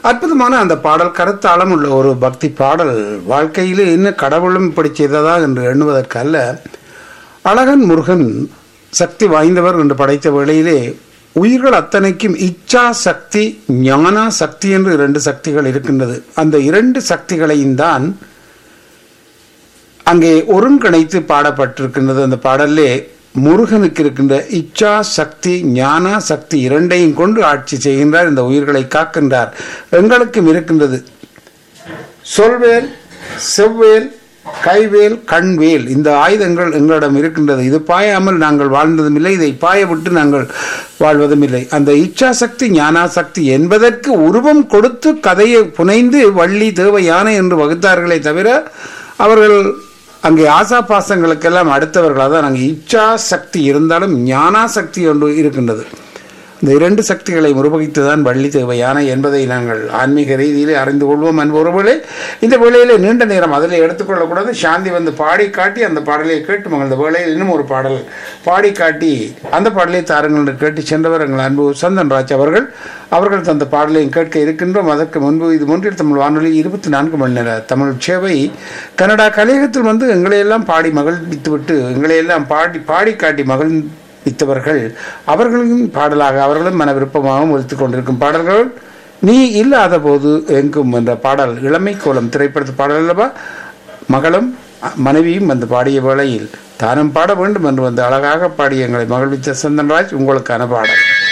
அற்புதமான அந்த பாடல் கருத்தாளம் உள்ள ஒரு பக்தி பாடல் வாழ்க்கையிலே என்ன கடவுளும் இப்படி செய்ததா என்று எண்ணுவதற்கு அல்ல அழகன் முருகன் சக்தி வாய்ந்தவர் என்று படைத்த வேளையிலே உயிர்கள் அத்தனைக்கும் இச்சா சக்தி ஞான சக்தி என்று இரண்டு சக்திகள் இருக்கின்றது அந்த இரண்டு சக்திகளையும் தான் அங்கே ஒருங்கிணைத்து பாடப்பட்டிருக்கின்றது அந்த பாடல்லே முருகனுக்கு இருக்கின்ற இச்சா சக்தி ஞான சக்தி இரண்டையும் கொண்டு ஆட்சி செய்கின்றார் இந்த உயிர்களை காக்கின்றார் எங்களுக்கும் இருக்கின்றது சொல்வேல் செவ்வேல் கைவேல் கண்வேல் இந்த ஆயுதங்கள் எங்களிடம் இருக்கின்றது இது பாயாமல் நாங்கள் வாழ்ந்ததும் இல்லை இதை பாய விட்டு நாங்கள் வாழ்வதும் இல்லை அந்த இச்சாசக்தி ஞானாசக்தி என்பதற்கு உருவம் கொடுத்து கதையை புனைந்து வள்ளி தேவ யானை என்று வகுத்தார்களே தவிர அவர்கள் அங்கே ஆசா பாசங்களுக்கெல்லாம் அடுத்தவர்களாக தான் அங்கே இச்சா சக்தி இருந்தாலும் ஞானா சக்தி ஒன்று இருக்கின்றது இந்த இரண்டு சக்திகளை முறுவகித்து தான் வள்ளி தேவையான என்பதை நாங்கள் ஆன்மீக ரீதியிலே அறிந்து கொள்வோம் என்பவர்களே இந்த வேளையிலே நீண்ட நேரம் அதில் எடுத்துக்கொள்ளக்கூடாது சாந்தி வந்து பாடி காட்டி அந்த பாடலை கேட்டு மகிழ்ந்த வேளையில் இன்னும் ஒரு பாடல் பாடி காட்டி அந்த பாடலை தாருங்கள் என்று கேட்டு சென்றவர் எங்கள் அன்பு சந்தன்ராஜ் அவர்கள் அவர்கள் தந்த பாடலையும் கேட்க இருக்கின்றோம் அதற்கு முன்பு இது மூன்றில் தமிழ் வானொலி இருபத்தி நான்கு மணி நேர தமிழ் சேவை கனடா கலையகத்தில் வந்து எங்களையெல்லாம் பாடி மகிழ்வித்துவிட்டு எங்களையெல்லாம் பாடி பாடி காட்டி மகிழ் வித்தவர்கள் அவர்களின் பாடலாக அவர்களும் மன விருப்பமாகவும் ஒழித்துக் கொண்டிருக்கும் பாடல்கள் நீ இல்லாத போது எங்கும் என்ற பாடல் இளமை கோலம் திரைப்படத்து பாடல் அல்லவா மகளும் மனைவியும் வந்து பாடிய வேளையில் தானும் பாட வேண்டும் என்று வந்து அழகாக பாடி எங்களை மகிழ்வித்த சந்தன்ராஜ் உங்களுக்கான பாடல்